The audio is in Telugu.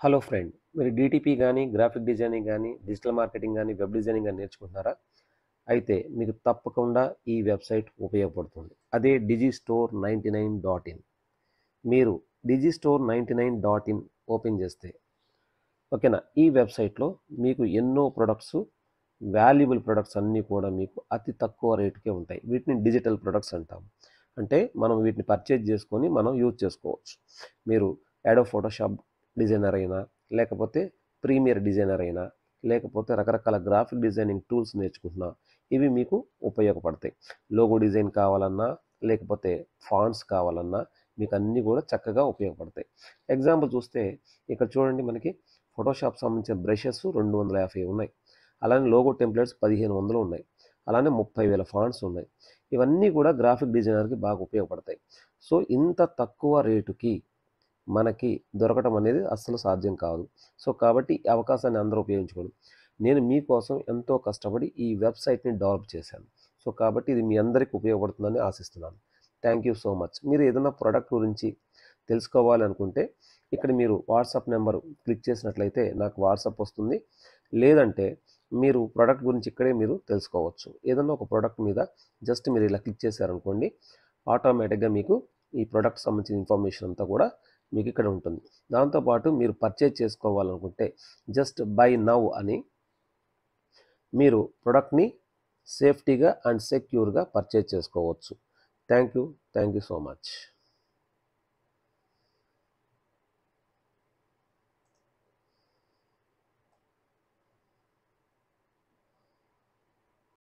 హలో ఫ్రెండ్ మీరు డిటిపి కానీ గ్రాఫిక్ డిజైనింగ్ కానీ డిజిటల్ మార్కెటింగ్ కానీ వెబ్ డిజైనింగ్ కానీ నేర్చుకుంటున్నారా అయితే మీకు తప్పకుండా ఈ వెబ్సైట్ ఉపయోగపడుతుంది అదే digi store ninety nine dot in మీరు digi store ninety nine dot in open చేస్తే ఓకేనా ఈ వెబ్సైట్లో మీకు ఎన్నో ప్రొడక్ట్స్ వాల్యుబుల్ ప్రొడక్ట్స్ అన్నీ కూడా మీకు అతి తక్కువ రేటుకే ఉంటాయి వీటిని డిజిటల్ ప్రొడక్ట్స్ అంటాం అంటే మనం వీటిని పర్చేజ్ చేసుకొని మనం యూజ్ చేసుకోవచ్చు మీరు యాడో ఫోటోషాప్ డిజైనర్ అయినా లేకపోతే ప్రీమియర్ డిజైనర్ అయినా లేకపోతే రకరకాల గ్రాఫిక్ డిజైనింగ్ టూల్స్ నేర్చుకుంటున్నా ఇవి మీకు ఉపయోగపడతాయి లోగో డిజైన్ కావాలన్నా లేకపోతే ఫాంట్స్ కావాలన్నా మీకు అన్నీ కూడా చక్కగా ఉపయోగపడతాయి ఎగ్జాంపుల్ చూస్తే ఇక్కడ చూడండి మనకి ఫోటోషాప్ సంబంధించిన బ్రషెస్ రెండు వందల యాభై ఉన్నాయి అలానే లోగో టెంప్లెట్స్ పదిహేను వందలు ఉన్నాయి అలానే ముప్పై వేల ఫాంట్స్ ఉన్నాయి ఇవన్నీ కూడా గ్రాఫిక్ డిజైనర్కి బాగా ఉపయోగపడతాయి సో ఇంత తక్కువ రేటుకి మనకి దొరకటం అనేది అస్సలు సాధ్యం కాదు సో కాబట్టి ఈ అవకాశాన్ని అందరూ ఉపయోగించుకోండి నేను మీకోసం ఎంతో కష్టపడి ఈ వెబ్సైట్ని డెవలప్ చేశాను సో కాబట్టి ఇది మీ అందరికీ ఉపయోగపడుతుందని ఆశిస్తున్నాను థ్యాంక్ యూ సో మచ్ మీరు ఏదైనా ప్రోడక్ట్ గురించి తెలుసుకోవాలి అనుకుంటే ఇక్కడ మీరు వాట్సాప్ నెంబర్ క్లిక్ చేసినట్లయితే నాకు వాట్సాప్ వస్తుంది లేదంటే మీరు ప్రోడక్ట్ గురించి ఇక్కడే మీరు తెలుసుకోవచ్చు ఏదైనా ఒక ప్రోడక్ట్ మీద జస్ట్ మీరు ఇలా క్లిక్ చేశారనుకోండి ఆటోమేటిక్గా మీకు ఈ ప్రోడక్ట్ సంబంధించిన ఇన్ఫర్మేషన్ అంతా కూడా మీకు ఇక్కడ ఉంటుంది దాంతోపాటు మీరు పర్చేజ్ చేసుకోవాలనుకుంటే జస్ట్ బై నవ్ అని మీరు ప్రొడక్ట్ని సేఫ్టీగా అండ్ సెక్యూర్గా పర్చేజ్ చేసుకోవచ్చు thank you thank you so much